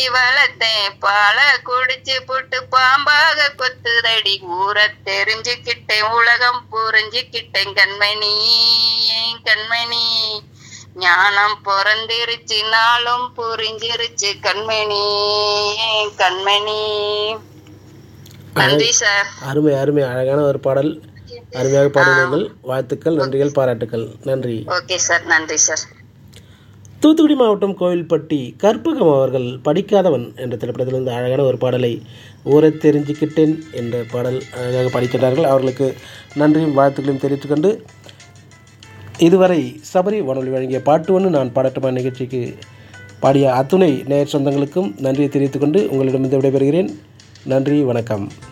வளர்த்தேன் பால குடிச்சு புட்டு பாம்பாக கொத்துதடி ஊர தெரிஞ்சுக்கிட்டேன் உலகம் புரிஞ்சுக்கிட்டேன் கண்மணி ஏன் கண்மணி ஞானம் பிறந்திருச்சு நாளும் புரிஞ்சிருச்சு கண்மணி ஏன் கண்மணி நன்றி சார் அருமை அருமை அழகான ஒரு பாடல் அருமையாக பாடினீர்கள் வாழ்த்துக்கள் நன்றிகள் பாராட்டுக்கள் நன்றி ஓகே சார் நன்றி சார் தூத்துக்குடி மாவட்டம் கோவில்பட்டி கற்பகம் அவர்கள் படிக்காதவன் என்ற திரைப்படத்திலிருந்து அழகான ஒரு பாடலை ஊரை தெரிஞ்சுக்கிட்டேன் என்ற பாடல் அழகாக படிக்கிறார்கள் அவர்களுக்கு நன்றியும் வாழ்த்துக்களையும் தெரிவித்துக் கொண்டு இதுவரை சபரி வானொலி வழங்கிய பாட்டு ஒன்று நான் பாடட்டுமா நிகழ்ச்சிக்கு பாடிய அத்துணை நேயர் சொந்தங்களுக்கும் நன்றியை தெரிவித்துக் கொண்டு உங்களிடமிருந்து விடைபெறுகிறேன் நன்றி வணக்கம்